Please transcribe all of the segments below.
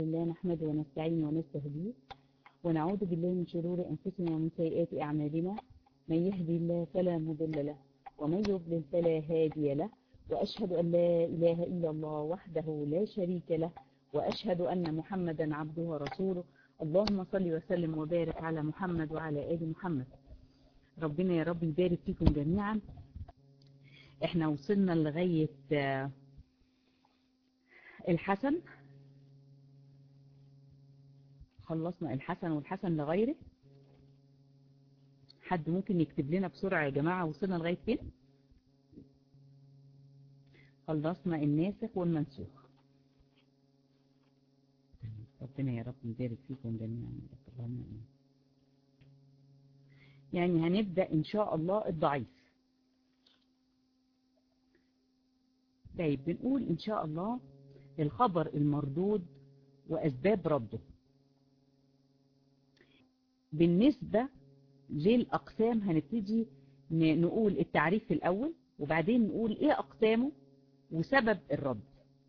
الله نحمده ونستعين ونستهديه ونعوذ بالله من شرور أنفسنا ومن سيئات أعمالنا من يهدي الله فلا مضل له ومن يضلل فلا هادي له وأشهد أن لا إله إلا الله وحده لا شريك له وأشهد أن محمدا عبده ورسوله اللهم صل وسلم وبارك على محمد وعلى آل محمد ربنا يا رب يبارك فيكم جميعا احنا وصلنا لغاية الحسن خلصنا الحسن والحسن لغيره حد ممكن يكتب لنا بسرعة يا جماعة وصلنا لغاية فين خلصنا الناسخ والمنسوخ ربنا يا رب يبارك فيكم جميعا اللهم امين يعني هنبدأ ان شاء الله الضعيف طيب بنقول ان شاء الله الخبر المردود واسباب رده بالنسبة للأقسام هنبتدي نقول التعريف في الأول وبعدين نقول إيه أقسامه وسبب الرد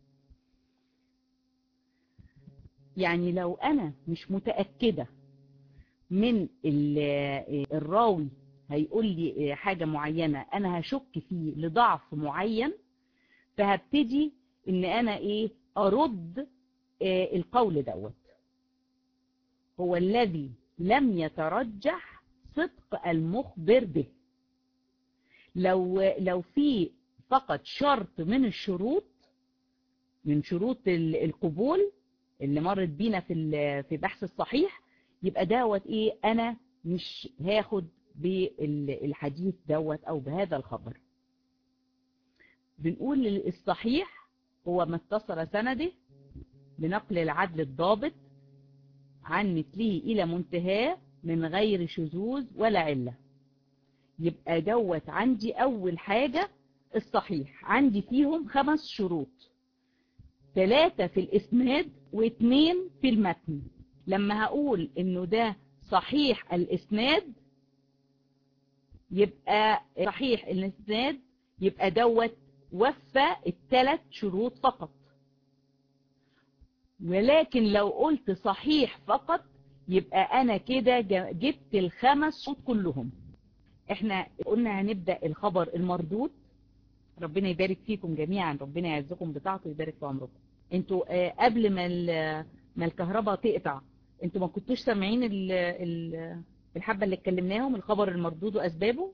يعني لو أنا مش متأكدة من الراوي هيقول لي حاجة معينة أنا هشك فيه لضعف معين فهبتدي إن أنا إيه أرد القول دوت هو الذي لم يترجح صدق المخبر به لو لو في فقط شرط من الشروط من شروط القبول اللي مرت بينا في في بحث الصحيح يبقى دوت ايه انا مش هاخد بالحديث دوت او بهذا الخبر بنقول الصحيح هو ما اتصل سنده بنقل العدل الضابط عن مثله إلى منتهاه من غير شذوذ ولا علة يبقى دوت عندي أول حاجة الصحيح عندي فيهم خمس شروط ثلاثة في الإسناد واثنين في المتن لما هقول إنه ده صحيح الإسناد يبقى صحيح الإسناد يبقى دوت وفى الثلاث شروط فقط ولكن لو قلت صحيح فقط يبقى انا كده جبت الخمس شروط كلهم احنا قلنا هنبدأ الخبر المردود ربنا يبارك فيكم جميعا ربنا يعزكم بطاعته ويبارك في عمركم انتوا قبل ما ما الكهرباء تقطع انتوا ما كنتوش سامعين الحبة اللي اتكلمناهم الخبر المردود واسبابه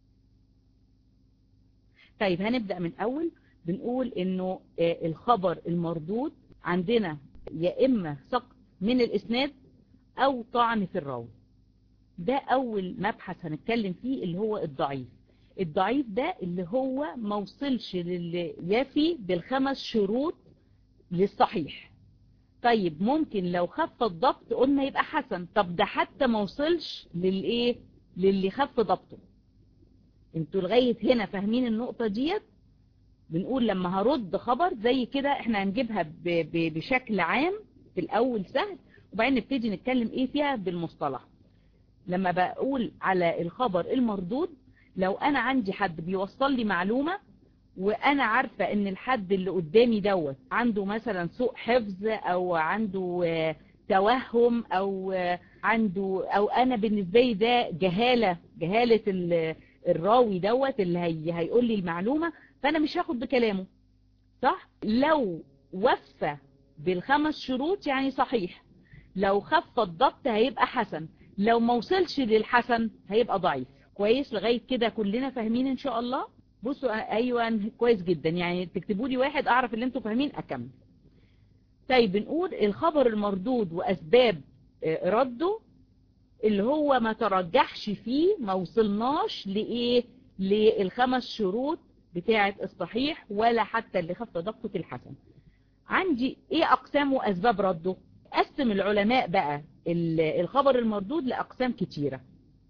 طيب هنبدأ من اول بنقول انه الخبر المردود عندنا يا إما سقط من الإسناد أو طعن في الراوي ده أول مبحث هنتكلم فيه اللي هو الضعيف الضعيف ده اللي هو ما وصلش للي يفي بالخمس شروط للصحيح طيب ممكن لو خف الضبط قلنا يبقى حسن طب ده حتى ما وصلش للايه للي خف ضبطه انتوا لغاية هنا فاهمين النقطة ديت بنقول لما هرد خبر زي كده احنا هنجيبها ب ب بشكل عام في الاول سهل وبعدين نبتدي نتكلم ايه فيها بالمصطلح لما بقول على الخبر المردود لو انا عندي حد بيوصل لي معلومة وانا عارفة ان الحد اللي قدامي دوت عنده مثلا سوء حفظ او عنده توهم او عنده او انا بالنسبة لي ده جهالة جهالة الراوي دوت اللي هي هيقول لي المعلومة فانا مش هاخد بكلامه صح لو وفى بالخمس شروط يعني صحيح لو خف الضبط هيبقى حسن لو ما وصلش للحسن هيبقى ضعيف كويس لغاية كده كلنا فاهمين ان شاء الله بصوا ايوه كويس جدا يعني تكتبوا لي واحد اعرف اللي انتوا فاهمين اكمل طيب بنقول الخبر المردود واسباب رده اللي هو ما ترجحش فيه ما وصلناش لايه للخمس شروط بتاعة الصحيح ولا حتى اللي خف ضغطة الحسن عندي ايه اقسام واسباب رده قسم العلماء بقى الخبر المردود لاقسام كتيرة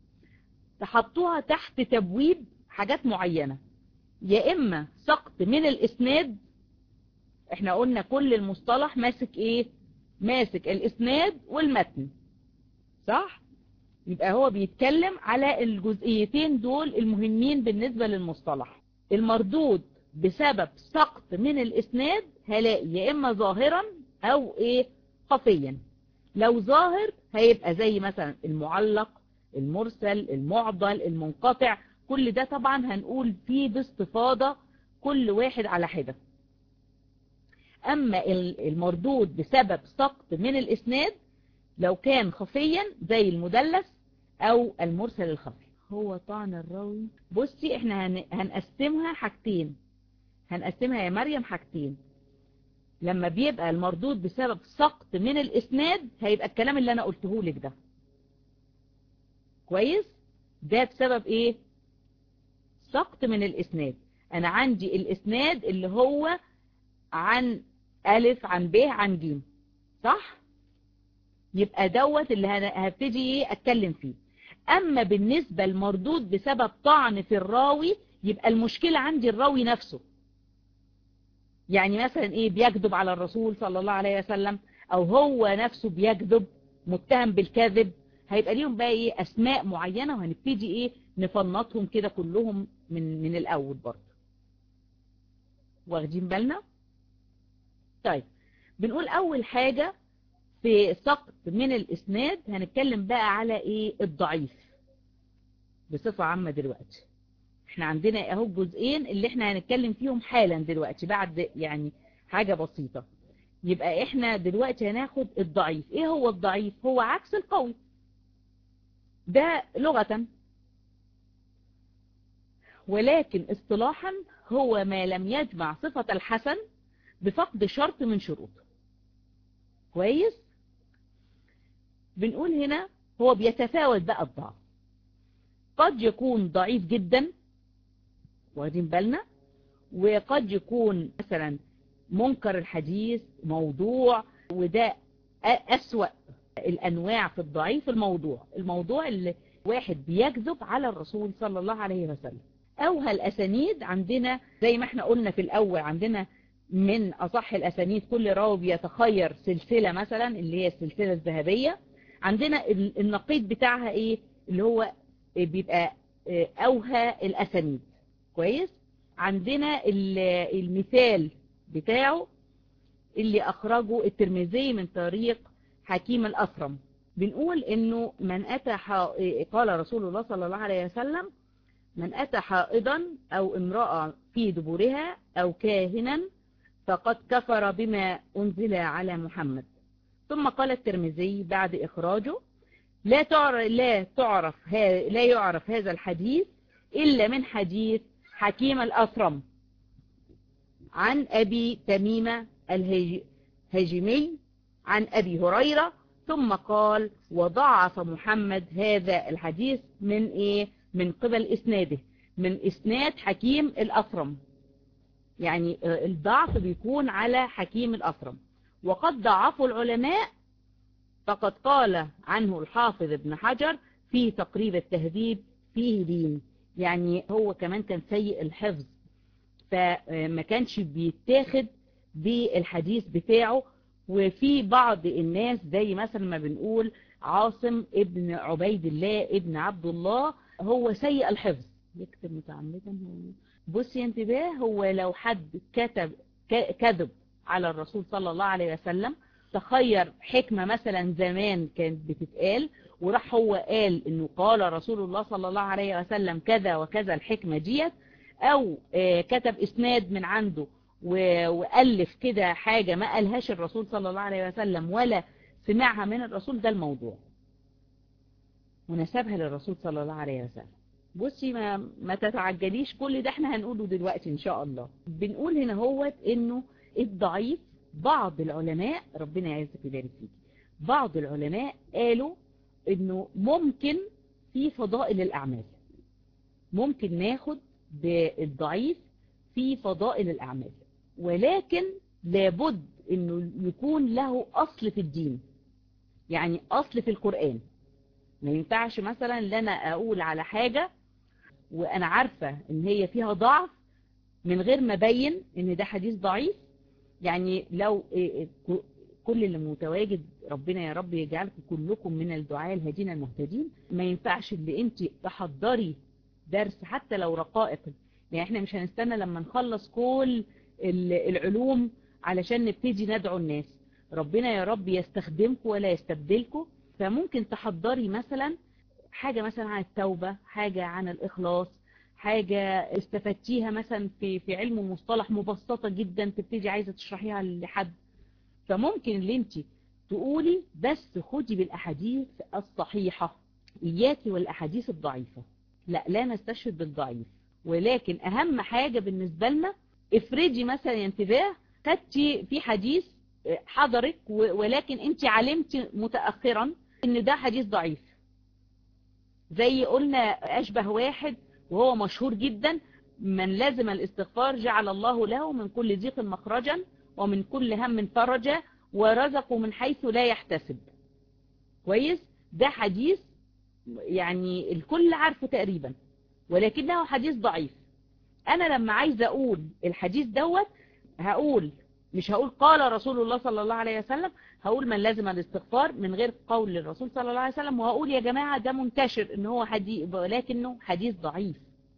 تحطوها تحت تبويب حاجات معينة يا اما سقط من الاسناد احنا قلنا كل المصطلح ماسك ايه ماسك الاسناد والمتن صح يبقى هو بيتكلم على الجزئيتين دول المهمين بالنسبة للمصطلح المردود بسبب سقط من الاسناد هلاقي يا اما ظاهرا او ايه خفيا لو ظاهر هيبقى زي مثلا المعلق المرسل المعضل المنقطع كل ده طبعا هنقول فيه باستفاضة كل واحد على حدة أما المردود بسبب سقط من الإسناد لو كان خفيا زي المدلس أو المرسل الخفي هو طعن الراوي بصي احنا هنقسمها حاجتين هنقسمها يا مريم حاجتين لما بيبقى المردود بسبب سقط من الإسناد هيبقى الكلام اللي أنا قلته لك ده كويس ده بسبب ايه سقط من الإسناد أنا عندي الإسناد اللي هو عن ألف عن ب عن ج صح يبقى دوت اللي هبتدي ايه اتكلم فيه اما بالنسبة المردود بسبب طعن في الراوي يبقى المشكلة عندي الراوي نفسه يعني مثلا ايه بيكذب على الرسول صلى الله عليه وسلم او هو نفسه بيكذب متهم بالكذب هيبقى ليهم بقى ايه اسماء معينة وهنبتدي ايه نفنطهم كده كلهم من من الاول برضه واخدين بالنا طيب بنقول اول حاجة في سقط من الاسناد هنتكلم بقى على ايه الضعيف بصفة عامة دلوقتي احنا عندنا اهو الجزئين اللي احنا هنتكلم فيهم حالا دلوقتي بعد يعني حاجة بسيطة يبقى احنا دلوقتي هناخد الضعيف ايه هو الضعيف هو عكس القوي ده لغة ولكن اصطلاحا هو ما لم يجمع صفة الحسن بفقد شرط من شروطه كويس بنقول هنا هو بيتفاوت بقى الضعف قد يكون ضعيف جدا واخدين بالنا وقد يكون مثلا منكر الحديث موضوع وده أسوأ الأنواع في الضعيف الموضوع الموضوع اللي واحد بيكذب على الرسول صلى الله عليه وسلم أوها الأسانيد عندنا زي ما احنا قلنا في الأول عندنا من أصح الأسانيد كل راوي بيتخير سلسلة مثلا اللي هي السلسلة الذهبية عندنا النقيض بتاعها ايه اللي هو بيبقى أوهى الأسانيد كويس عندنا المثال بتاعه اللي أخرجه الترمذي من طريق حكيم الأسرم بنقول انه من أتى قال رسول الله صلى الله عليه وسلم من أتى حائضا أو امرأة في دبرها أو كاهنا فقد كفر بما أنزل على محمد ثم قال الترمذي بعد إخراجه لا تعرف لا تعرف لا يعرف هذا الحديث إلا من حديث حكيم الأسرم عن أبي تميمة الهجمي عن أبي هريرة ثم قال وضعف محمد هذا الحديث من إيه من قبل إسناده من إسناد حكيم الأسرم يعني الضعف بيكون على حكيم الأسرم وقد ضعفوا العلماء فقد قال عنه الحافظ ابن حجر في تقريب التهذيب فيه دين يعني هو كمان كان سيء الحفظ فما كانش بيتاخد بالحديث بتاعه وفي بعض الناس زي مثلا ما بنقول عاصم ابن عبيد الله ابن عبد الله هو سيء الحفظ يكتب متعمدا بصي انتباه هو لو حد كتب كذب على الرسول صلى الله عليه وسلم تخير حكمة مثلا زمان كانت بتتقال وراح هو قال انه قال رسول الله صلى الله عليه وسلم كذا وكذا الحكمة ديت او كتب اسناد من عنده وألف كده حاجة ما قالهاش الرسول صلى الله عليه وسلم ولا سمعها من الرسول ده الموضوع ونسبها للرسول صلى الله عليه وسلم بصي ما, ما تتعجليش كل ده احنا هنقوله دلوقتي ان شاء الله بنقول هنا هوت انه الضعيف بعض العلماء ربنا يعزك ويبارك فيك بعض العلماء قالوا انه ممكن في فضائل الاعمال ممكن ناخد بالضعيف في فضائل الاعمال ولكن لابد انه يكون له اصل في الدين يعني اصل في القرآن ما ينفعش مثلا ان انا اقول على حاجة وانا عارفة ان هي فيها ضعف من غير ما ابين ان ده حديث ضعيف يعني لو كل اللي متواجد ربنا يا رب يجعلكم كلكم من الدعاء الهادين المهتدين ما ينفعش اللي انت تحضري درس حتى لو رقائق يعني احنا مش هنستنى لما نخلص كل العلوم علشان نبتدي ندعو الناس ربنا يا رب يستخدمكم ولا يستبدلكم فممكن تحضري مثلا حاجة مثلا عن التوبة حاجة عن الإخلاص حاجة استفدتيها مثلا في في علم المصطلح مبسطة جدا تبتدي عايزة تشرحيها لحد فممكن اللي انت تقولي بس خدي بالأحاديث الصحيحة إياكي والأحاديث الضعيفة لا لا نستشهد بالضعيف ولكن أهم حاجة بالنسبة لنا افرضي مثلا انتباه خدتي في حديث حضرك ولكن انت علمت متأخرا ان ده حديث ضعيف زي قلنا أشبه واحد وهو مشهور جدا من لازم الاستغفار جعل الله له من كل ضيق مخرجا ومن كل هم فرجا ورزقه من حيث لا يحتسب كويس ده حديث يعني الكل عارفه تقريبا ولكنه حديث ضعيف انا لما عايزه اقول الحديث دوت هقول مش هقول قال رسول الله صلى الله عليه وسلم هقول من لازم الاستغفار من غير قول الرسول صلى الله عليه وسلم وهقول يا جماعة ده منتشر ان هو حديث ولكنه حديث ضعيف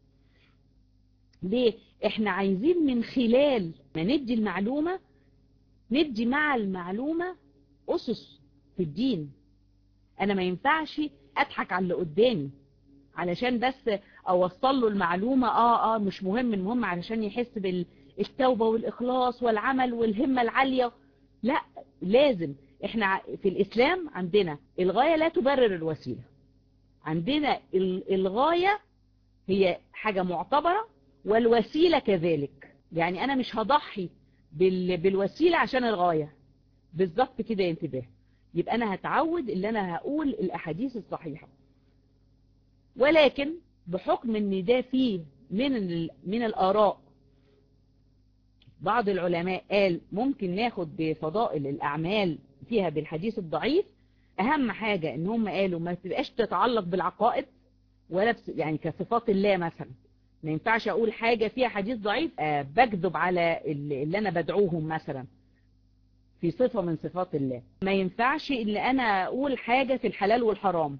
ليه احنا عايزين من خلال ما ندي المعلومة ندي مع المعلومة أسس في الدين انا ما ينفعش اضحك على اللي قدامي علشان بس اوصل له المعلومة اه اه مش مهم المهم علشان يحس بالتوبة والاخلاص والعمل والهمة العالية لا لازم احنا في الاسلام عندنا الغاية لا تبرر الوسيلة عندنا الغاية هي حاجة معتبرة والوسيلة كذلك يعني انا مش هضحي بالوسيلة عشان الغاية بالظبط كده انتباه يبقى انا هتعود اللي انا هقول الاحاديث الصحيحة ولكن بحكم ان ده فيه من من الاراء بعض العلماء قال ممكن ناخد بفضائل الاعمال فيها بالحديث الضعيف اهم حاجة ان هم قالوا ما تبقاش تتعلق بالعقائد ولا بس يعني كصفات الله مثلا ما ينفعش اقول حاجة فيها حديث ضعيف أه بكذب على اللي انا بدعوهم مثلا في صفة من صفات الله ما ينفعش ان انا اقول حاجة في الحلال والحرام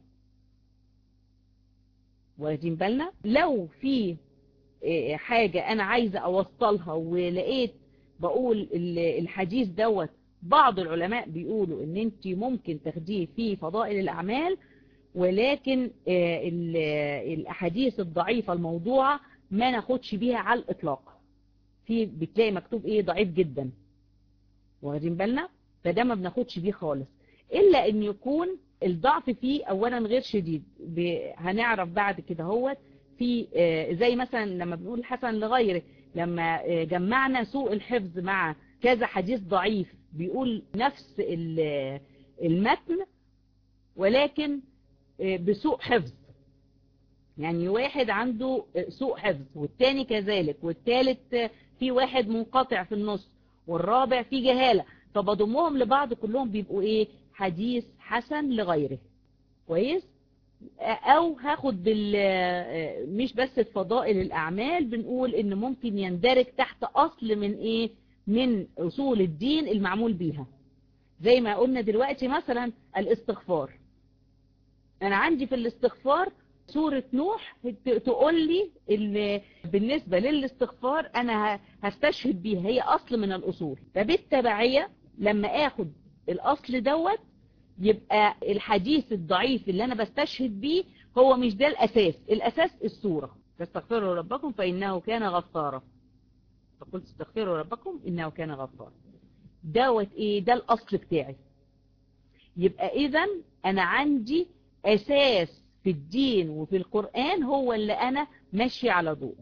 واخدين بالنا لو في حاجة انا عايزة اوصلها ولقيت بقول الحديث دوت بعض العلماء بيقولوا ان انت ممكن تاخديه في فضائل الاعمال ولكن الاحاديث الضعيفة الموضوعة ما ناخدش بيها على الاطلاق في بتلاقي مكتوب ايه ضعيف جدا واخدين بالنا فده ما بناخدش بيه خالص الا ان يكون الضعف فيه اولا غير شديد هنعرف بعد كده هو في زي مثلا لما بنقول الحسن لغيره لما جمعنا سوء الحفظ مع كذا حديث ضعيف بيقول نفس المتن ولكن بسوء حفظ يعني واحد عنده سوء حفظ والتاني كذلك والتالت في واحد منقطع في النص والرابع في جهالة فبضمهم لبعض كلهم بيبقوا ايه حديث حسن لغيره كويس او هاخد بال مش بس فضائل الاعمال بنقول ان ممكن يندرج تحت اصل من ايه من اصول الدين المعمول بيها زي ما قلنا دلوقتي مثلا الاستغفار انا عندي في الاستغفار سورة نوح تقول لي ان بالنسبة للاستغفار انا هستشهد بيها هي اصل من الاصول فبالتبعية لما اخد الاصل دوت يبقى الحديث الضعيف اللي انا بستشهد بيه هو مش ده الاساس الاساس السورة فاستغفروا ربكم فانه كان غفارا فقلت استغفروا ربكم انه كان غفارا دوت ايه ده الاصل بتاعي يبقى اذا انا عندي اساس في الدين وفي القرآن هو اللي انا ماشي على ضوء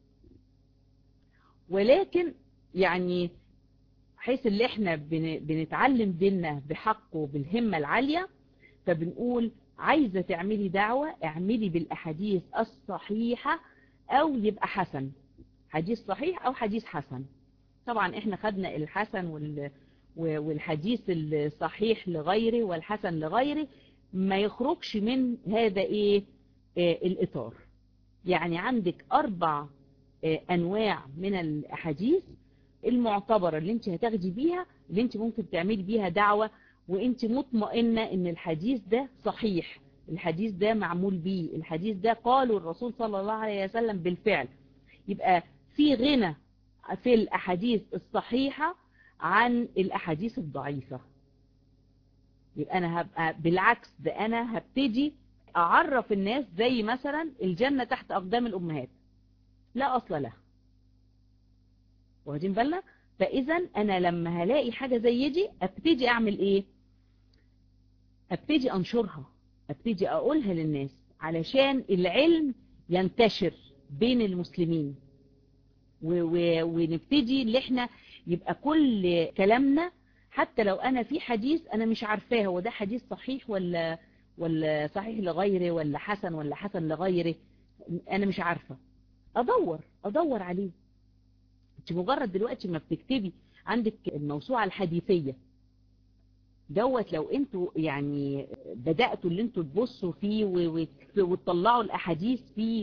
ولكن يعني حيث اللي احنا بنتعلم ديننا بحق وبالهمة العالية فبنقول عايزة تعملي دعوة اعملي بالاحاديث الصحيحة او يبقى حسن حديث صحيح او حديث حسن طبعا احنا خدنا الحسن وال والحديث الصحيح لغيره والحسن لغيره ما يخرجش من هذا ايه آه الاطار يعني عندك اربع آه انواع من الاحاديث المعتبرة اللي انت هتاخدي بيها اللي انت ممكن تعملي بيها دعوة وانت مطمئنة ان الحديث ده صحيح الحديث ده معمول بيه الحديث ده قاله الرسول صلى الله عليه وسلم بالفعل يبقى في غنى في الاحاديث الصحيحة عن الاحاديث الضعيفة يبقى انا هبقى بالعكس ده انا هبتدي اعرف الناس زي مثلا الجنة تحت اقدام الامهات لا اصل لها واخدين بالنا فاذا انا لما هلاقي حاجة زي دي ابتدي اعمل ايه ابتدي انشرها ابتدي اقولها للناس علشان العلم ينتشر بين المسلمين ونبتدي اللي احنا يبقى كل كلامنا حتى لو انا في حديث انا مش عارفاه هو ده حديث صحيح ولا ولا صحيح لغيره ولا حسن ولا حسن لغيره انا مش عارفة ادور ادور عليه انت مجرد دلوقتي ما بتكتبي عندك الموسوعة الحديثية دوت لو انتوا يعني بدأتوا اللي انتوا تبصوا فيه وتطلعوا الاحاديث فيه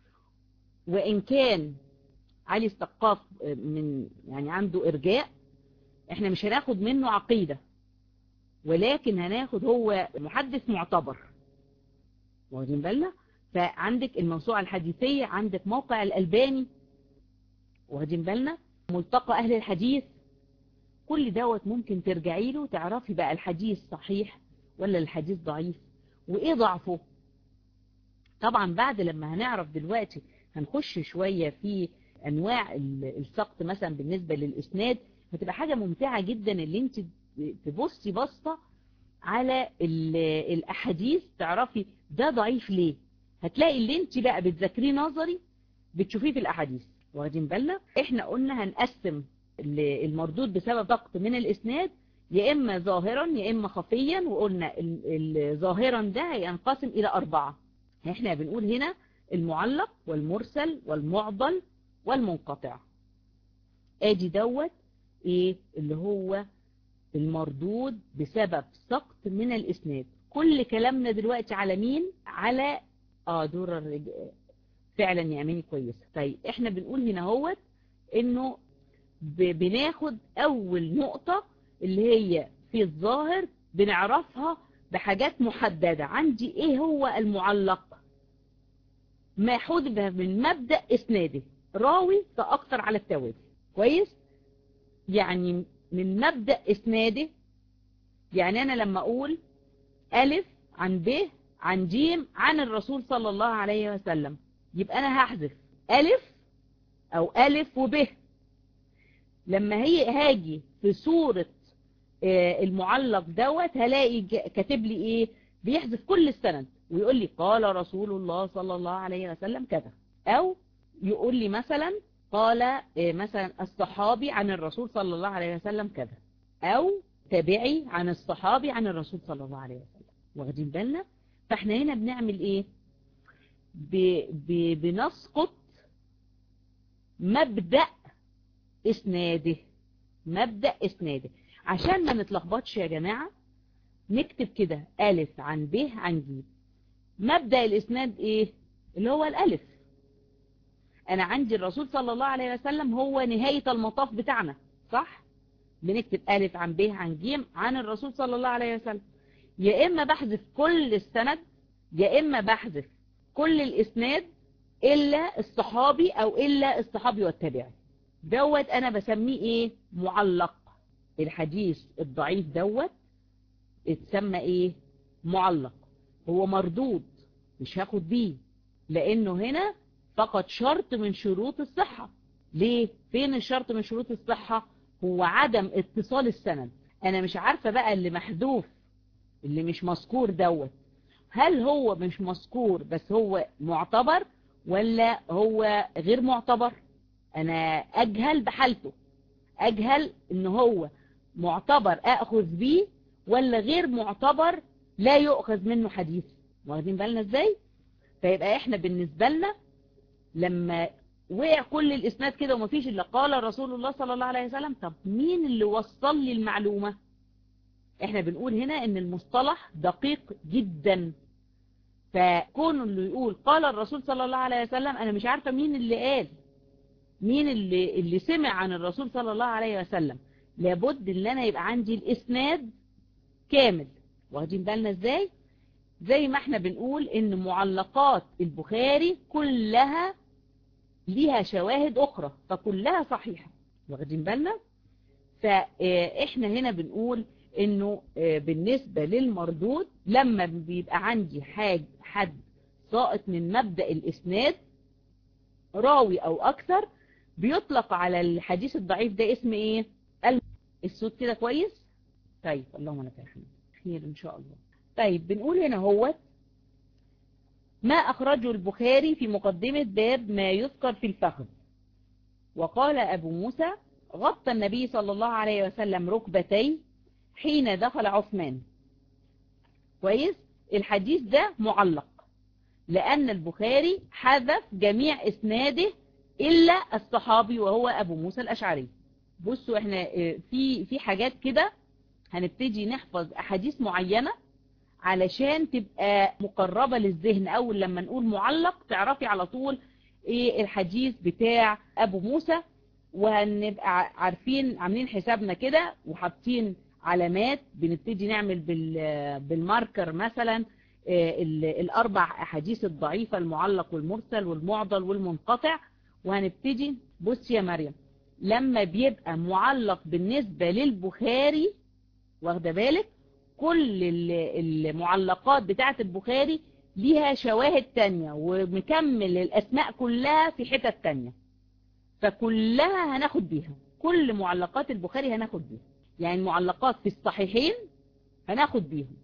وان كان علي السقاف من يعني عنده ارجاء احنا مش هناخد منه عقيدة ولكن هناخد هو محدث معتبر واخدين بالنا فعندك الموسوعة الحديثية عندك موقع الألباني واخدين بالنا ملتقى أهل الحديث كل دوت ممكن ترجعي له تعرفي بقى الحديث صحيح ولا الحديث ضعيف وإيه ضعفه طبعا بعد لما هنعرف دلوقتي هنخش شوية في أنواع السقط مثلا بالنسبة للإسناد هتبقى حاجة ممتعة جدا اللي انت تبصي بصة على الأحاديث تعرفي ده ضعيف ليه هتلاقي اللي انت بقى بتذاكريه نظري بتشوفيه في الأحاديث واخدين بالنا احنا قلنا هنقسم المردود بسبب ضغط من الإسناد يا إما ظاهرا يا إما خفيا وقلنا ظاهرا ده هينقسم إلى أربعة احنا بنقول هنا المعلق والمرسل والمعضل والمنقطع ادي دوت ايه اللي هو المردود بسبب سقط من الاسناد كل كلامنا دلوقتي على مين على اه دور الرجال فعلا يا اماني كويسه طيب احنا بنقول هنا هوت انه بناخد اول نقطة اللي هي في الظاهر بنعرفها بحاجات محددة عندي ايه هو المعلق ما حذف من مبدأ اسناده راوي فاكثر على التوالي كويس يعني من مبدأ اسناده يعني انا لما اقول الف عن ب عن جيم عن الرسول صلى الله عليه وسلم يبقى انا هحذف الف او الف وب لما هي هاجي في صورة المعلق دوت هلاقي كاتب لي ايه بيحذف كل السند ويقول لي قال رسول الله صلى الله عليه وسلم كذا او يقول لي مثلا قال مثلا الصحابي عن الرسول صلى الله عليه وسلم كذا او تابعي عن الصحابي عن الرسول صلى الله عليه وسلم واخدين بالنا فاحنا هنا بنعمل ايه ب ب بنسقط مبدأ اسناده مبدأ اسناده عشان ما نتلخبطش يا جماعة نكتب كده ألف عن ب عن ج مبدأ الاسناد ايه اللي هو الألف انا عندي الرسول صلى الله عليه وسلم هو نهاية المطاف بتاعنا صح بنكتب ألف عن ب عن ج عن الرسول صلى الله عليه وسلم يا إما بحذف كل السند يا إما بحذف كل الإسناد إلا الصحابي أو إلا الصحابي والتابعي دوت أنا بسميه إيه معلق الحديث الضعيف دوت اتسمى إيه معلق هو مردود مش هاخد بيه لأنه هنا فقط شرط من شروط الصحة ليه فين الشرط من شروط الصحة هو عدم اتصال السند انا مش عارفة بقى اللي محذوف اللي مش مذكور دوت هل هو مش مذكور بس هو معتبر ولا هو غير معتبر انا اجهل بحالته اجهل ان هو معتبر اخذ بيه ولا غير معتبر لا يؤخذ منه حديث واخدين بالنا ازاي فيبقى احنا بالنسبة لنا لما وقع كل الاسناد كده ومفيش الا قال رسول الله صلى الله عليه وسلم طب مين اللي وصل لي المعلومة احنا بنقول هنا ان المصطلح دقيق جدا فكون اللي يقول قال الرسول صلى الله عليه وسلم انا مش عارفة مين اللي قال مين اللي, اللي سمع عن الرسول صلى الله عليه وسلم لابد ان انا يبقى عندي الاسناد كامل واخدين بالنا ازاي زي ما احنا بنقول ان معلقات البخاري كلها ليها شواهد اخرى فكلها صحيحة واخدين بالنا فاحنا هنا بنقول انه بالنسبة للمردود لما بيبقى عندي حاج حد ساقط من مبدأ الاسناد راوي او اكثر بيطلق على الحديث الضعيف ده اسم ايه الصوت كده كويس طيب اللهم لك الحمد خير ان شاء الله طيب بنقول هنا هو ما اخرجه البخاري في مقدمة باب ما يذكر في الفخذ وقال ابو موسى غطى النبي صلى الله عليه وسلم ركبتي حين دخل عثمان كويس الحديث ده معلق لأن البخاري حذف جميع إسناده إلا الصحابي وهو أبو موسى الأشعري بصوا احنا في في حاجات كده هنبتدي نحفظ أحاديث معينة علشان تبقى مقربة للذهن أول لما نقول معلق تعرفي على طول ايه الحديث بتاع أبو موسى وهنبقى عارفين عاملين حسابنا كده وحاطين علامات بنبتدي نعمل بالماركر مثلا الأربع أحاديث الضعيفة المعلق والمرسل والمعضل والمنقطع وهنبتدي بص يا مريم لما بيبقى معلق بالنسبة للبخاري واخده بالك كل المعلقات بتاعة البخاري ليها شواهد تانية ومكمل الأسماء كلها في حتت تانية فكلها هناخد بيها كل معلقات البخاري هناخد بيها يعني معلقات في الصحيحين هناخد بيهم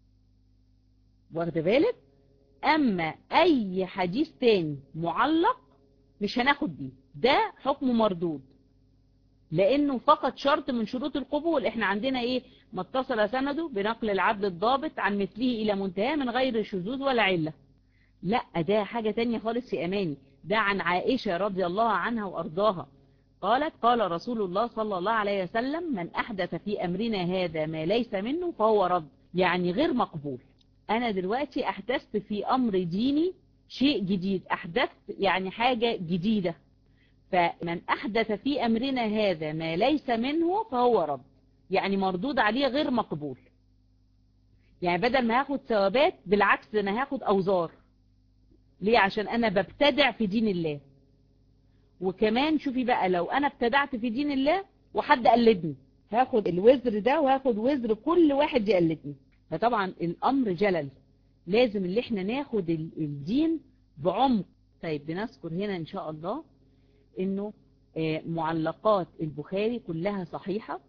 واخد بالك اما اي حديث تاني معلق مش هناخد بيه ده حكم مردود لانه فقط شرط من شروط القبول احنا عندنا ايه ما اتصل سنده بنقل العبد الضابط عن مثله الى منتهى من غير شذوذ ولا علة لا ده حاجة تانية خالص في اماني ده عن عائشة رضي الله عنها وارضاها قالت قال رسول الله صلى الله عليه وسلم من احدث في امرنا هذا ما ليس منه فهو رد يعني غير مقبول انا دلوقتي احدثت في امر ديني شيء جديد احدثت يعني حاجة جديدة فمن احدث في امرنا هذا ما ليس منه فهو رد يعني مردود عليه غير مقبول يعني بدل ما هاخد ثوابات بالعكس انا هاخد اوزار ليه عشان انا ببتدع في دين الله وكمان شوفي بقى لو انا ابتدعت في دين الله وحد قلدني هاخد الوزر ده وهاخد وزر كل واحد يقلدني فطبعا الامر جلل لازم اللي احنا ناخد الدين بعمق طيب بنذكر هنا ان شاء الله انه معلقات البخاري كلها صحيحة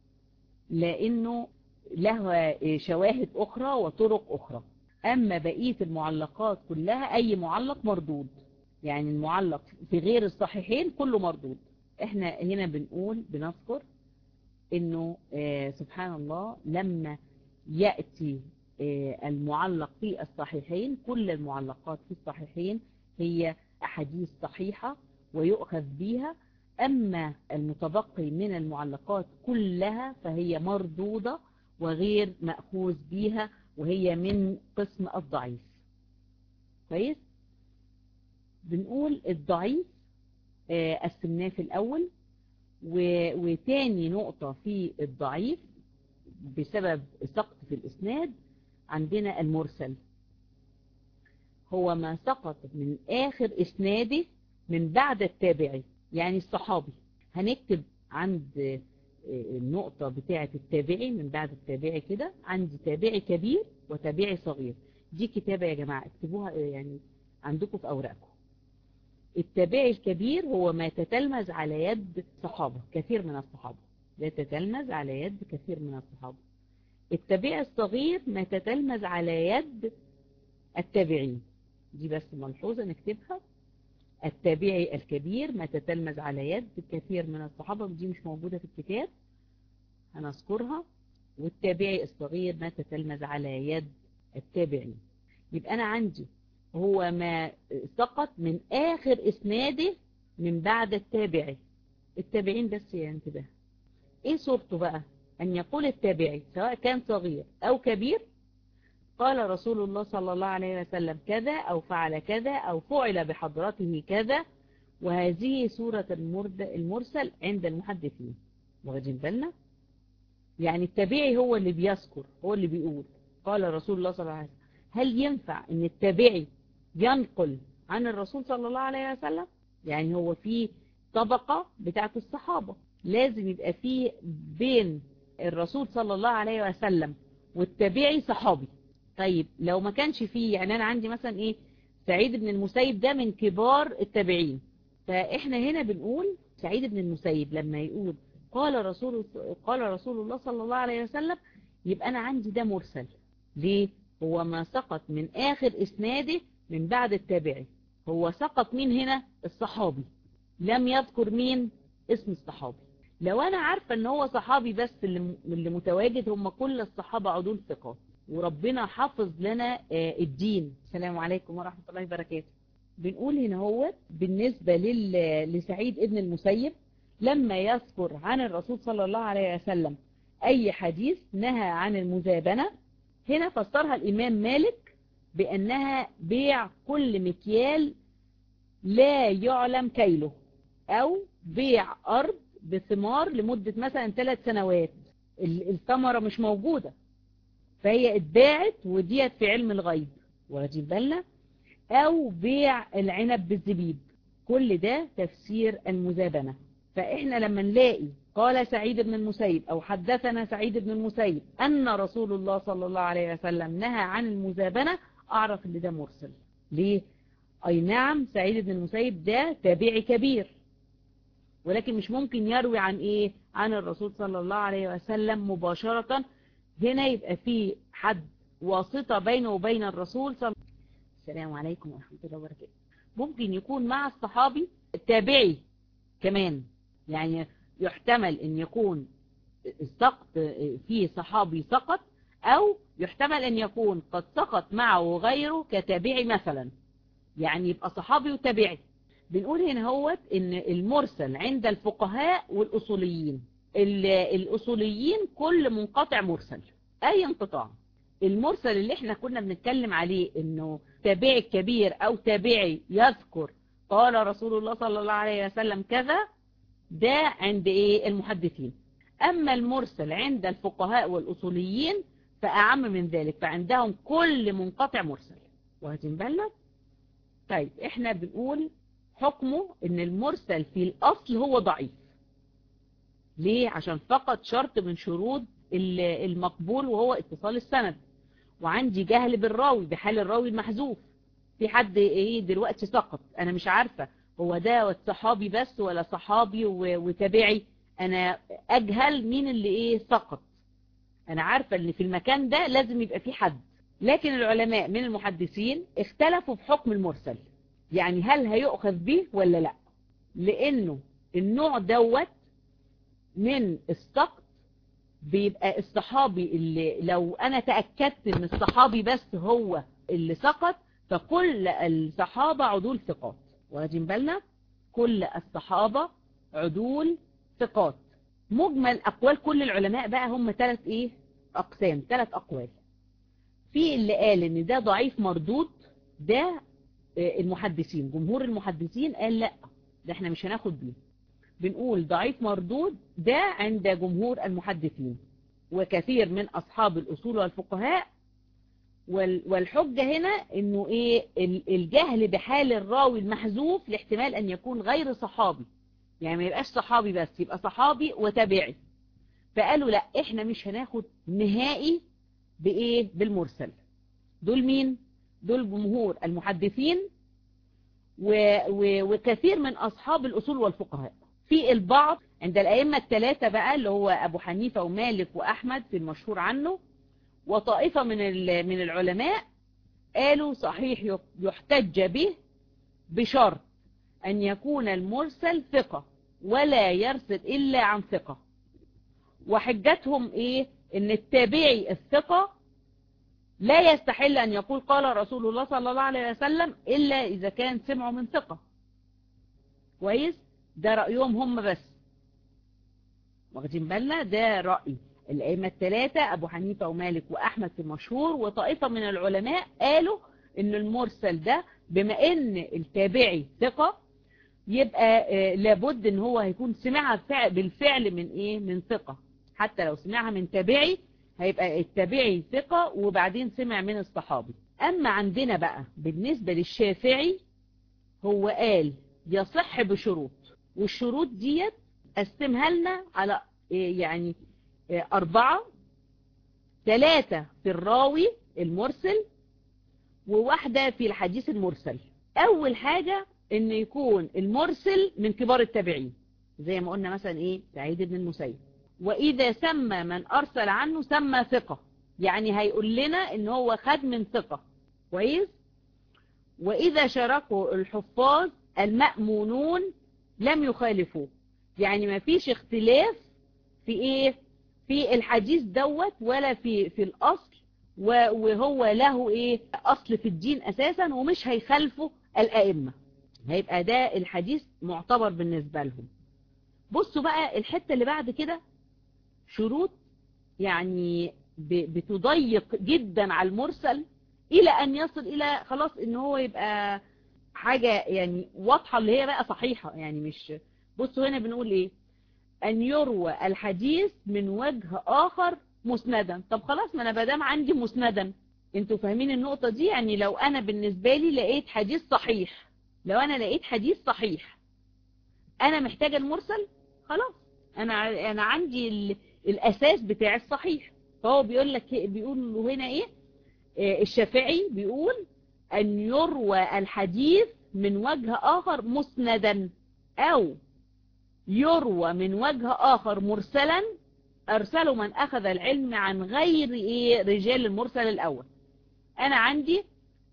لانه لها شواهد اخرى وطرق اخرى اما بقية المعلقات كلها اي معلق مردود يعني المعلق في غير الصحيحين كله مردود احنا هنا بنقول بنذكر انه سبحان الله لما يأتي المعلق في الصحيحين كل المعلقات في الصحيحين هي أحاديث صحيحة ويؤخذ بها أما المتبقي من المعلقات كلها فهي مردودة وغير مأخوذ بها وهي من قسم الضعيف كويس بنقول الضعيف قسمناه في الأول وتاني نقطة في الضعيف بسبب سقط في الإسناد عندنا المرسل هو ما سقط من آخر إسناده من بعد التابعي يعني الصحابي هنكتب عند النقطة بتاعة التابعي من بعد التابعي كده عندي تابعي كبير وتابعي صغير دي كتابة يا جماعة اكتبوها يعني عندكم في أوراقكم التابعي الكبير هو ما تتلمذ على يد صحابة كثير من الصحابة لا تتلمذ على يد كثير من الصحابة التابعي الصغير ما تتلمذ على يد التابعين دي بس ملحوظة نكتبها التابعي الكبير ما تتلمذ على يد كثير من الصحابة دي مش موجودة في الكتاب هنذكرها والتابعي الصغير ما تتلمذ على يد التابعين يبقى أنا عندي هو ما سقط من آخر إسناده من بعد التابعي التابعين بس ينتبه ايه صورته بقى ان يقول التابعي سواء كان صغير او كبير قال رسول الله صلى الله عليه وسلم كذا او فعل كذا او فعل بحضرته كذا وهذه سورة المرسل عند المحدثين واخدين بالنا يعني التابعي هو اللي بيذكر هو اللي بيقول قال رسول الله صلى الله عليه وسلم هل ينفع ان التابعي ينقل عن الرسول صلى الله عليه وسلم يعني هو في طبقة بتاعت الصحابة لازم يبقى فيه بين الرسول صلى الله عليه وسلم والتابعي صحابي طيب لو ما كانش فيه يعني انا عندي مثلا ايه سعيد بن المسيب ده من كبار التابعين فاحنا هنا بنقول سعيد بن المسيب لما يقول قال رسول قال رسول الله صلى الله عليه وسلم يبقى انا عندي ده مرسل ليه هو ما سقط من اخر اسناده من بعد التابعي هو سقط مين هنا الصحابي لم يذكر مين اسم الصحابي لو انا عارفة ان هو صحابي بس اللي, اللي متواجد هم كل الصحابة عدول ثقات وربنا حافظ لنا الدين السلام عليكم ورحمة الله وبركاته بنقول هنا هو بالنسبة لسعيد ابن المسيب لما يذكر عن الرسول صلى الله عليه وسلم اي حديث نهى عن المزابنة هنا فسرها الامام مالك بانها بيع كل مكيال لا يعلم كيله او بيع ارض بثمار لمدة مثلا ثلاث سنوات الثمرة مش موجودة فهي اتباعت وديت في علم الغيب واخدين بالنا او بيع العنب بالزبيب كل ده تفسير المزابنة فاحنا لما نلاقي قال سعيد بن المسيب او حدثنا سعيد بن المسيب ان رسول الله صلى الله عليه وسلم نهى عن المزابنة اعرف ان ده مرسل ليه اي نعم سعيد بن المسيب ده تابعي كبير ولكن مش ممكن يروي عن ايه عن الرسول صلى الله عليه وسلم مباشرة هنا يبقى في حد واسطة بينه وبين الرسول صلى السلام عليكم ورحمة الله وبركاته ممكن يكون مع الصحابي التابعي كمان يعني يحتمل ان يكون السقط فيه صحابي سقط او يحتمل ان يكون قد سقط معه غيره كتابعي مثلا يعني يبقى صحابي وتابعي بنقول هنا هوت ان المرسل عند الفقهاء والاصوليين الاصوليين كل منقطع مرسل اي انقطاع المرسل اللي احنا كنا بنتكلم عليه انه تابعي كبير او تابعي يذكر قال رسول الله صلى الله عليه وسلم كذا ده عند ايه المحدثين اما المرسل عند الفقهاء والاصوليين فاعم من ذلك فعندهم كل منقطع مرسل واخدين بالنا طيب احنا بنقول حكمه ان المرسل في الاصل هو ضعيف ليه عشان فقط شرط من شروط المقبول وهو اتصال السند وعندي جهل بالراوي بحال الراوي المحذوف في حد ايه دلوقتي سقط انا مش عارفة هو ده صحابي بس ولا صحابي وتابعي انا اجهل مين اللي ايه سقط انا عارفة ان في المكان ده لازم يبقى في حد لكن العلماء من المحدثين اختلفوا في حكم المرسل يعني هل هيؤخذ به ولا لا لانه النوع دوت من السقط بيبقى الصحابي اللي لو انا تأكدت ان الصحابي بس هو اللي سقط فكل الصحابة عدول ثقات واخدين بالنا كل الصحابة عدول ثقات مجمل اقوال كل العلماء بقى هم ثلاث ايه اقسام ثلاث اقوال في اللي قال ان ده ضعيف مردود ده المحدثين جمهور المحدثين قال لا ده احنا مش هناخد بيه بنقول ضعيف مردود ده عند جمهور المحدثين وكثير من أصحاب الأصول والفقهاء والحجة هنا انه ايه الجهل بحال الراوي المحذوف لاحتمال ان يكون غير صحابي يعني ما يبقاش صحابي بس يبقى صحابي وتابعي فقالوا لا احنا مش هناخد نهائي بايه بالمرسل دول مين دول جمهور المحدثين و و وكثير من اصحاب الاصول والفقهاء في البعض عند الأئمة الثلاثة بقى اللي هو أبو حنيفة ومالك وأحمد في المشهور عنه وطائفة من من العلماء قالوا صحيح يحتج به بشرط أن يكون المرسل ثقة ولا يرسل إلا عن ثقة وحجتهم إيه إن التابعي الثقة لا يستحل أن يقول قال رسول الله صلى الله عليه وسلم إلا إذا كان سمعه من ثقة كويس ده رأيهم هم بس واخدين بالنا ده رأي الأئمة الثلاثة أبو حنيفة ومالك وأحمد في المشهور وطائفة من العلماء قالوا إن المرسل ده بما إن التابعي ثقة يبقى آه لابد إن هو هيكون سمعها بالفعل من إيه من ثقة حتى لو سمعها من تابعي هيبقى التابعي ثقة وبعدين سمع من الصحابي أما عندنا بقى بالنسبة للشافعي هو قال يصح بشروط والشروط ديت قسمها لنا على يعني أربعة ثلاثة في الراوي المرسل وواحدة في الحديث المرسل أول حاجة إن يكون المرسل من كبار التابعين زي ما قلنا مثلا إيه سعيد بن المسيب وإذا سمى من أرسل عنه سمى ثقة يعني هيقول لنا إن هو خد من ثقة كويس وإذا شاركوا الحفاظ المأمونون لم يخالفوه يعني ما فيش اختلاف في ايه في الحديث دوت ولا في في الاصل وهو له ايه اصل في الدين اساسا ومش هيخالفه الائمه هيبقى ده الحديث معتبر بالنسبه لهم بصوا بقى الحته اللي بعد كده شروط يعني بتضيق جدا على المرسل الى ان يصل الى خلاص ان هو يبقى حاجة يعني واضحة اللي هي بقى صحيحة يعني مش بصوا هنا بنقول ايه ان يروى الحديث من وجه اخر مسندا طب خلاص ما انا بدام عندي مسندا انتوا فاهمين النقطة دي يعني لو انا بالنسبة لي لقيت حديث صحيح لو انا لقيت حديث صحيح انا محتاجة المرسل خلاص انا انا عندي ال... الاساس بتاع الصحيح فهو بيقول لك بيقول له هنا ايه الشافعي بيقول أن يروى الحديث من وجه آخر مسندا أو يروى من وجه آخر مرسلا أرسله من أخذ العلم عن غير إيه رجال المرسل الأول أنا عندي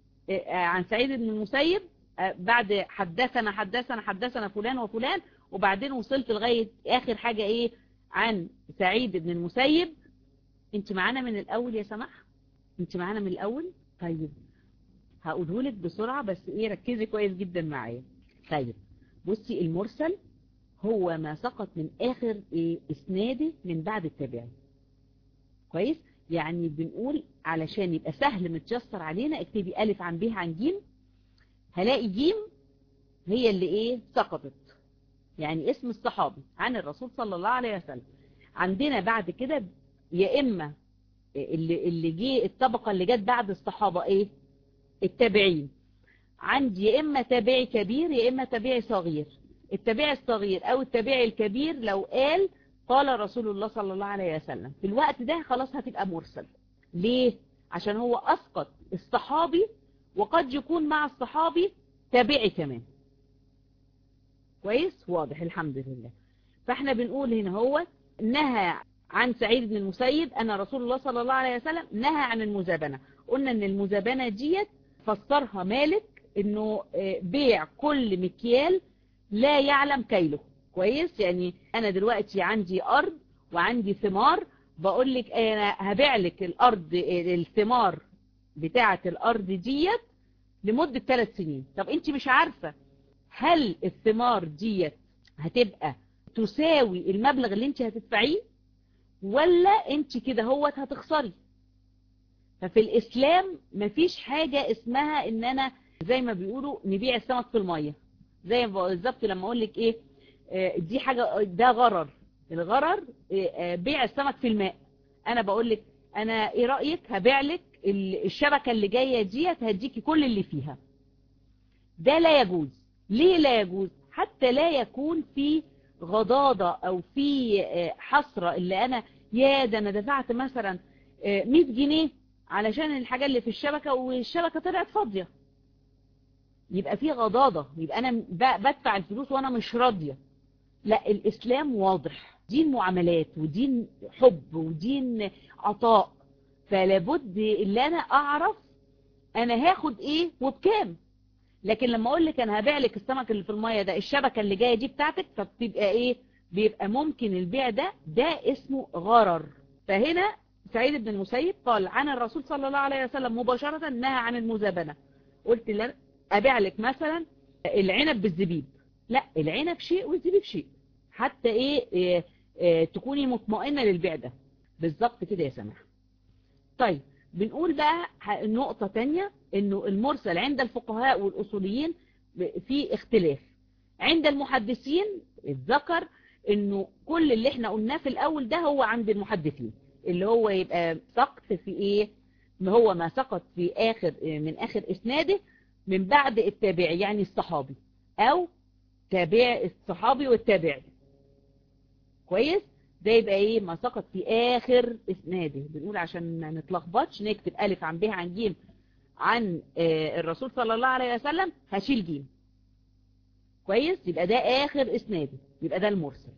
عن سعيد بن المسيب بعد حدثنا حدثنا حدثنا فلان وفلان وبعدين وصلت لغاية آخر حاجة إيه عن سعيد بن المسيب انت معانا من الأول يا سماح انت معانا من الأول طيب هقوله لك بسرعة بس ايه ركزي كويس جدا معايا طيب بصي المرسل هو ما سقط من اخر إيه اسناده من بعد التابعين كويس يعني بنقول علشان يبقى سهل متجسر علينا اكتبي الف عن ب عن ج هلاقي ج هي اللي ايه سقطت يعني اسم الصحابي عن الرسول صلى الله عليه وسلم عندنا بعد كده يا اما اللي اللي جه الطبقه اللي جت بعد الصحابه ايه التابعين عندي يا إما تابعي كبير يا إما تابعي صغير التابعي الصغير أو التابعي الكبير لو قال قال رسول الله صلى الله عليه وسلم في الوقت ده خلاص هتبقى مرسل ليه؟ عشان هو أسقط الصحابي وقد يكون مع الصحابي تابعي كمان كويس واضح الحمد لله فاحنا بنقول هنا هو نهى عن سعيد بن المسيب أن رسول الله صلى الله عليه وسلم نهى عن المزابنة قلنا ان المزابنة ديت فسرها مالك انه بيع كل مكيال لا يعلم كيله كويس يعني انا دلوقتي عندي ارض وعندي ثمار بقول لك انا هبيع لك الارض الثمار بتاعة الارض ديت لمدة ثلاث سنين طب انت مش عارفة هل الثمار ديت هتبقى تساوي المبلغ اللي انت هتدفعيه ولا انت كده هوت هتخسري ففي الإسلام مفيش حاجة اسمها إن أنا زي ما بيقولوا نبيع السمك في المية زي بالظبط لما أقول لك إيه دي حاجة ده غرر الغرر بيع السمك في الماء أنا بقول لك أنا إيه رأيك هبيع لك الشبكة اللي جاية ديت هديكي كل اللي فيها ده لا يجوز ليه لا يجوز حتى لا يكون في غضاضة أو في حسرة اللي أنا يا ده أنا دفعت مثلا 100 جنيه علشان الحاجة اللي في الشبكة والشبكة طلعت فاضية يبقى في غضاضة يبقى أنا بدفع الفلوس وأنا مش راضية لا الإسلام واضح دين معاملات ودين حب ودين عطاء فلابد اللي أنا أعرف أنا هاخد إيه وبكام لكن لما أقول لك أنا هبيع لك السمك اللي في المية ده الشبكة اللي جاية دي بتاعتك فبتبقى إيه بيبقى ممكن البيع ده ده اسمه غرر فهنا سعيد بن المسيب قال عن الرسول صلى الله عليه وسلم مباشرة نهى عن المزابنة قلت لنا أبيع لك مثلا العنب بالزبيب لا العنب شيء والزبيب شيء حتى إيه, إيه, إيه تكوني مطمئنة للبيع ده بالظبط كده يا سماح طيب بنقول بقى نقطة تانية انه المرسل عند الفقهاء والأصوليين في اختلاف عند المحدثين الذكر انه كل اللي احنا قلناه في الاول ده هو عند المحدثين اللي هو يبقى سقط في ايه ما هو ما سقط في اخر من اخر اسناده من بعد التابعي يعني الصحابي او تابع الصحابي والتابعي كويس ده يبقى ايه ما سقط في اخر اسناده بنقول عشان ما نتلخبطش نكتب الف عن ب عن ج عن الرسول صلى الله عليه وسلم هشيل ج كويس يبقى ده اخر اسناده يبقى ده المرسل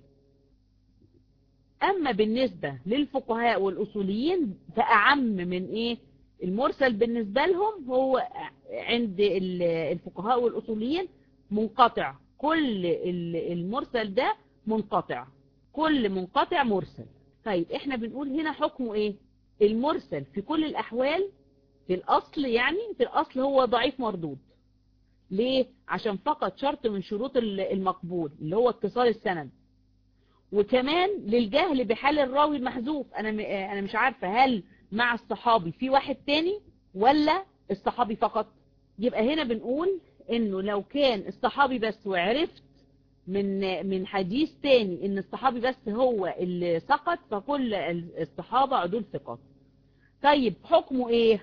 اما بالنسبة للفقهاء والاصوليين فاعم من ايه المرسل بالنسبة لهم هو عند الفقهاء والاصوليين منقطع كل المرسل ده منقطع كل منقطع مرسل طيب احنا بنقول هنا حكمه ايه المرسل في كل الاحوال في الاصل يعني في الاصل هو ضعيف مردود ليه عشان فقط شرط من شروط المقبول اللي هو اتصال السند وكمان للجهل بحال الراوي المحذوف انا انا مش عارفه هل مع الصحابي في واحد تاني ولا الصحابي فقط يبقى هنا بنقول انه لو كان الصحابي بس وعرفت من من حديث تاني ان الصحابي بس هو اللي سقط فكل الصحابة عدول ثقات طيب حكمه ايه,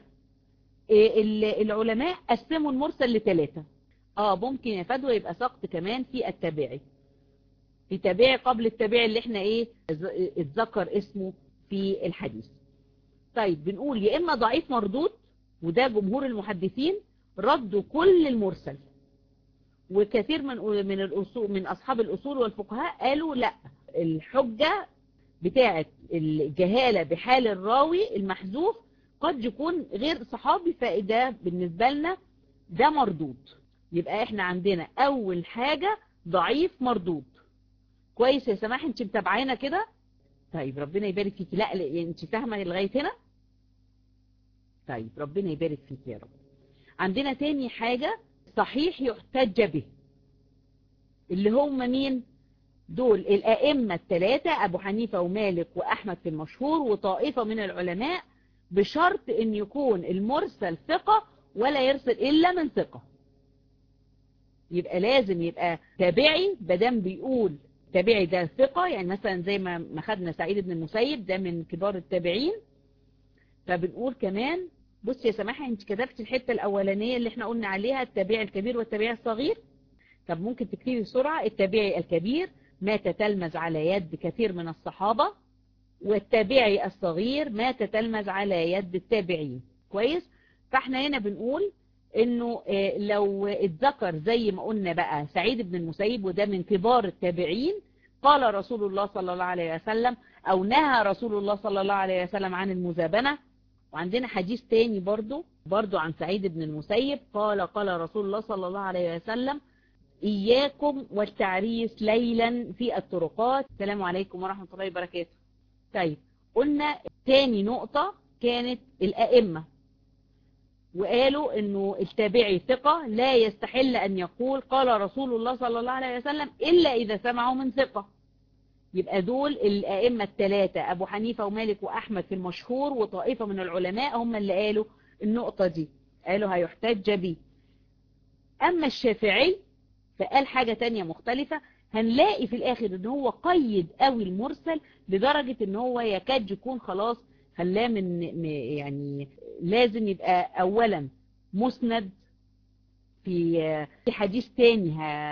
إيه العلماء قسموا المرسل لثلاثة اه ممكن يا فدوى يبقى سقط كمان في التابعي في تابعي قبل التابعي اللي احنا ايه اتذكر اسمه في الحديث طيب بنقول يا اما ضعيف مردود وده جمهور المحدثين ردوا كل المرسل وكثير من من الأصول من أصحاب الأصول والفقهاء قالوا لا الحجة بتاعة الجهالة بحال الراوي المحذوف قد يكون غير صحابي فده بالنسبة لنا ده مردود يبقى احنا عندنا أول حاجة ضعيف مردود كويس يا سماح انت متابعانا كده طيب ربنا يبارك فيكي لا انت فاهمة لغاية هنا طيب ربنا يبارك فيكي يا رب عندنا تاني حاجة صحيح يحتج به اللي هم مين دول الأئمة الثلاثة أبو حنيفة ومالك وأحمد في المشهور وطائفة من العلماء بشرط أن يكون المرسل ثقة ولا يرسل إلا من ثقة يبقى لازم يبقى تابعي بدم بيقول تابعي ده ثقة يعني مثلا زي ما خدنا سعيد بن المسيب ده من كبار التابعين فبنقول كمان بص يا سماحة انت كتبت الحتة الاولانية اللي احنا قلنا عليها التابعي الكبير والتابعي الصغير طب ممكن تكتبي بسرعة التابعي الكبير ما تتلمذ على يد كثير من الصحابة والتابعي الصغير ما تتلمذ على يد التابعين كويس فاحنا هنا بنقول انه لو اتذكر زي ما قلنا بقى سعيد بن المسيب وده من كبار التابعين قال رسول الله صلى الله عليه وسلم او نهى رسول الله صلى الله عليه وسلم عن المزابنة وعندنا حديث تاني برضو برضو عن سعيد بن المسيب قال قال رسول الله صلى الله عليه وسلم إياكم والتعريس ليلا في الطرقات السلام عليكم ورحمة الله وبركاته طيب قلنا تاني نقطة كانت الأئمة وقالوا انه التابعي ثقة لا يستحل ان يقول قال رسول الله صلى الله عليه وسلم الا اذا سمعوا من ثقة يبقى دول الائمة الثلاثة ابو حنيفة ومالك واحمد في المشهور وطائفة من العلماء هم اللي قالوا النقطة دي قالوا هيحتج به اما الشافعي فقال حاجة تانية مختلفة هنلاقي في الاخر ان هو قيد قوي المرسل لدرجة ان هو يكاد يكون خلاص خلاه من يعني لازم يبقى اولا مسند في في حديث تاني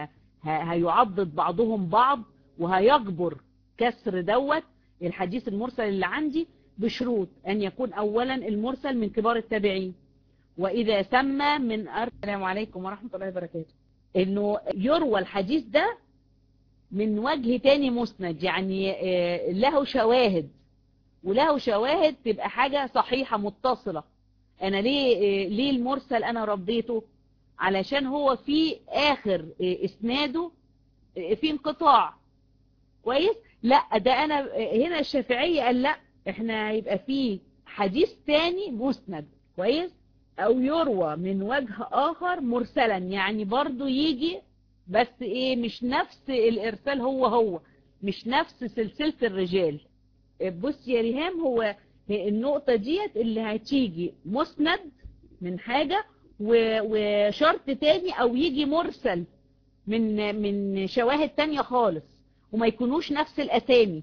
هيعضد بعضهم بعض وهيجبر كسر دوت الحديث المرسل اللي عندي بشروط ان يكون اولا المرسل من كبار التابعين واذا سمى من السلام عليكم ورحمة الله وبركاته انه يروى الحديث ده من وجه تاني مسند يعني له شواهد وله شواهد تبقى حاجة صحيحة متصلة انا ليه ليه المرسل انا ربيته علشان هو في اخر اسناده في انقطاع كويس لا ده انا هنا الشافعية قال لا احنا هيبقى في حديث تاني مسند كويس او يروى من وجه اخر مرسلا يعني برضو يجي بس ايه مش نفس الارسال هو هو مش نفس سلسلة الرجال بص يا ريهام هو النقطة ديت اللي هتيجي مسند من حاجة وشرط تاني او يجي مرسل من من شواهد تانية خالص وما يكونوش نفس الاسامي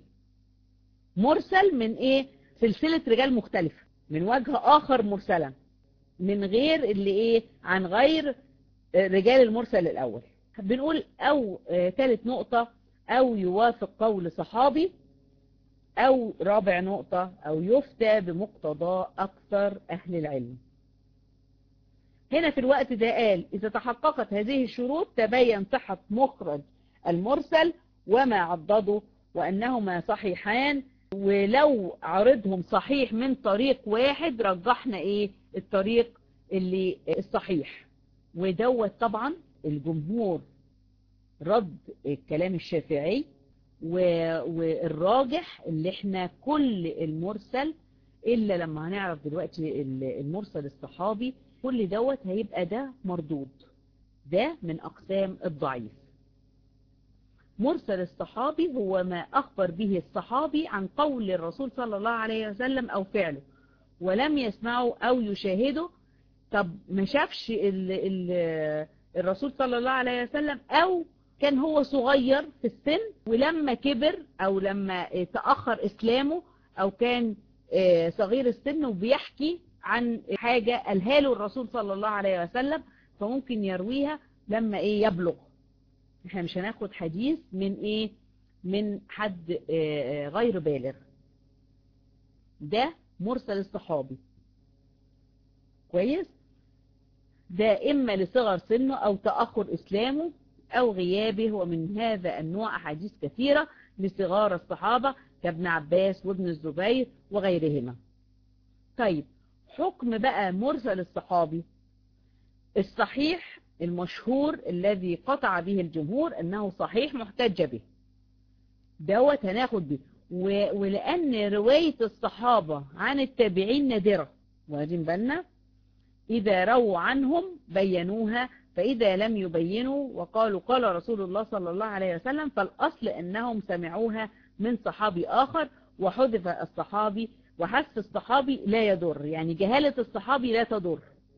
مرسل من ايه سلسلة رجال مختلفة من وجه اخر مرسلا من غير اللي ايه عن غير رجال المرسل الاول بنقول او ثالث نقطة او يوافق قول صحابي أو رابع نقطة أو يفتى بمقتضى أكثر أهل العلم هنا في الوقت ده قال إذا تحققت هذه الشروط تبين صحة مخرج المرسل وما عضده وأنهما صحيحان ولو عرضهم صحيح من طريق واحد رجحنا إيه الطريق اللي الصحيح ودوت طبعا الجمهور رد الكلام الشافعي والراجح اللي احنا كل المرسل إلا لما هنعرف دلوقتي المرسل الصحابي كل دوت هيبقى ده مردود ده من أقسام الضعيف مرسل الصحابي هو ما أخبر به الصحابي عن قول الرسول صلى الله عليه وسلم أو فعله ولم يسمعه أو يشاهده طب ما شافش ال ال الرسول صلى الله عليه وسلم أو كان هو صغير في السن ولما كبر أو لما تأخر إسلامه أو كان صغير السن وبيحكي عن حاجة قالها له الرسول صلى الله عليه وسلم فممكن يرويها لما ايه يبلغ احنا مش هناخد حديث من ايه من حد غير بالغ ده مرسل الصحابي كويس ده اما لصغر سنه او تأخر اسلامه او غيابه ومن هذا النوع احاديث كثيرة لصغار الصحابة كابن عباس وابن الزبير وغيرهما طيب حكم بقى مرسل الصحابي الصحيح المشهور الذي قطع به الجمهور انه صحيح محتج به دوت هناخد به ولان رواية الصحابة عن التابعين نادرة واخدين بالنا اذا رووا عنهم بينوها فاذا لم يبينوا وقالوا قال رسول الله صلى الله عليه وسلم فالاصل انهم سمعوها من صحابي اخر وحذف الصحابي وحذف الصحابي لا يضر يعني جهالة الصحابي لا تضر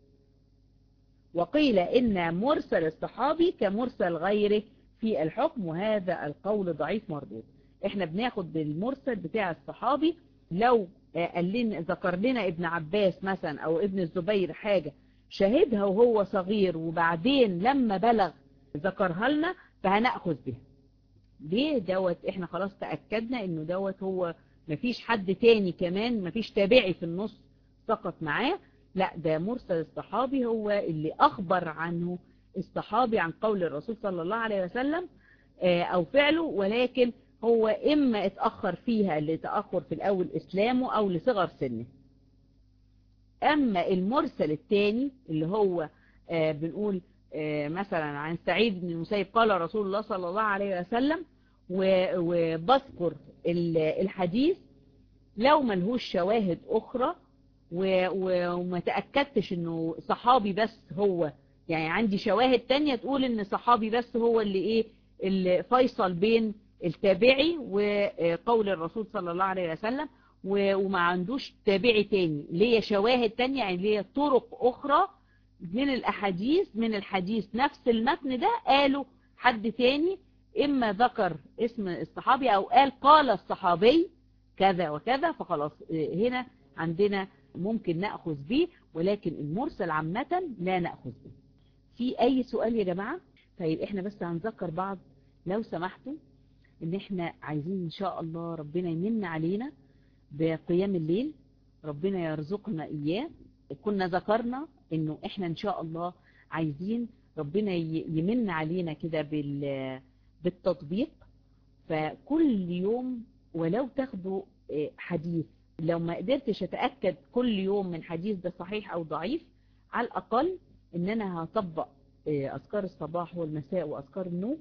وقيل إن مرسل الصحابي كمرسل غيره في الحكم وهذا القول ضعيف مردود احنا بناخد بالمرسل بتاع الصحابي لو قال لنا ذكر لنا ابن عباس مثلا او ابن الزبير حاجة شاهدها وهو صغير وبعدين لما بلغ ذكرها لنا فهنأخذ بها ليه دوت احنا خلاص تأكدنا انه دوت هو مفيش حد تاني كمان مفيش تابعي في النص سقط معاه لا ده مرسل الصحابي هو اللي أخبر عنه الصحابي عن قول الرسول صلى الله عليه وسلم أو فعله ولكن هو إما اتأخر فيها لتأخر في الأول إسلامه أو لصغر سنه أما المرسل الثاني اللي هو بنقول مثلا عن سعيد بن المسيب قال رسول الله صلى الله عليه وسلم وبذكر الحديث لو ملهوش شواهد أخرى وما تأكدتش انه صحابي بس هو يعني عندي شواهد تانية تقول ان صحابي بس هو اللي ايه اللي فيصل بين التابعي وقول الرسول صلى الله عليه وسلم وما عندوش تابعي تاني ليه شواهد تانية يعني ليه طرق اخرى من الاحاديث من الحديث نفس المتن ده قالوا حد تاني اما ذكر اسم الصحابي او قال قال الصحابي كذا وكذا فخلاص هنا عندنا ممكن نأخذ به ولكن المرسل عامة لا نأخذ به في أي سؤال يا جماعة طيب احنا بس هنذكر بعض لو سمحتوا ان احنا عايزين ان شاء الله ربنا يمن علينا بقيام الليل ربنا يرزقنا اياه كنا ذكرنا انه احنا ان شاء الله عايزين ربنا يمن علينا كده بالتطبيق فكل يوم ولو تاخدوا حديث لو ما قدرتش اتأكد كل يوم من حديث ده صحيح او ضعيف على الاقل ان انا هطبق اذكار الصباح والمساء واذكار النوم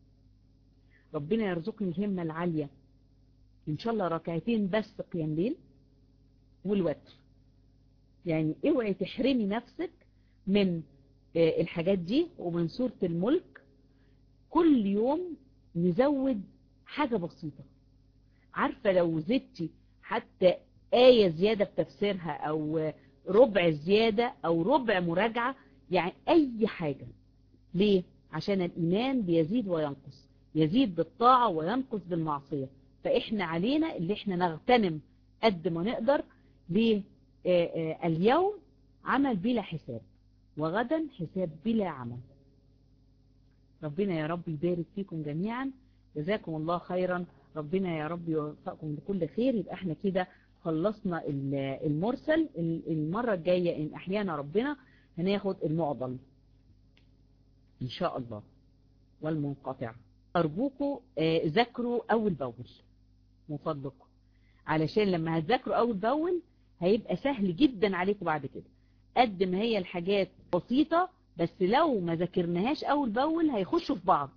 ربنا يرزقني الهمة العالية ان شاء الله ركعتين بس قيام ليل والوتر يعني اوعي تحرمي نفسك من الحاجات دي ومن سورة الملك كل يوم نزود حاجة بسيطة عارفة لو زدتي حتى آية زيادة بتفسيرها أو ربع زيادة أو ربع مراجعة يعني أي حاجة ليه؟ عشان الإيمان بيزيد وينقص يزيد بالطاعة وينقص بالمعصية فإحنا علينا اللي إحنا نغتنم قد ما نقدر ليه؟ اليوم عمل بلا حساب وغدا حساب بلا عمل ربنا يا رب يبارك فيكم جميعا جزاكم الله خيرا ربنا يا رب يوفقكم لكل خير يبقى احنا كده خلصنا المرسل المرة الجاية ان احيانا ربنا هناخد المعضل ان شاء الله والمنقطع ارجوكم ذاكروا اول باول من فضلكم علشان لما هتذاكروا اول باول هيبقى سهل جدا عليكم بعد كده قد ما هي الحاجات بسيطة بس لو ما ذاكرناهاش اول باول هيخشوا في بعض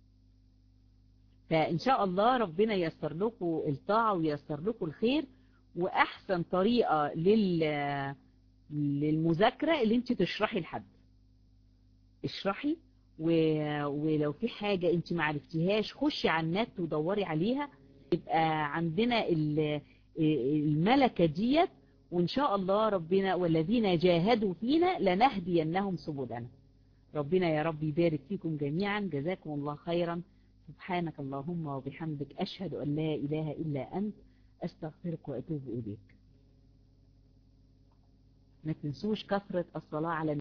فان شاء الله ربنا ييسر لكم الطاعة وييسر لكم الخير واحسن طريقة لل للمذاكرة اللي انت تشرحي لحد اشرحي و... ولو في حاجة انت ما عرفتيهاش خشي على النت ودوري عليها يبقى عندنا الملكة ديت وإن شاء الله ربنا والذين جاهدوا فينا لنهدينهم سبلنا ربنا يا رب يبارك فيكم جميعا جزاكم الله خيرا سبحانك اللهم وبحمدك أشهد أن لا إله إلا أنت أستغفرك وأتوب إليك ما تنسوش كثرة الصلاة على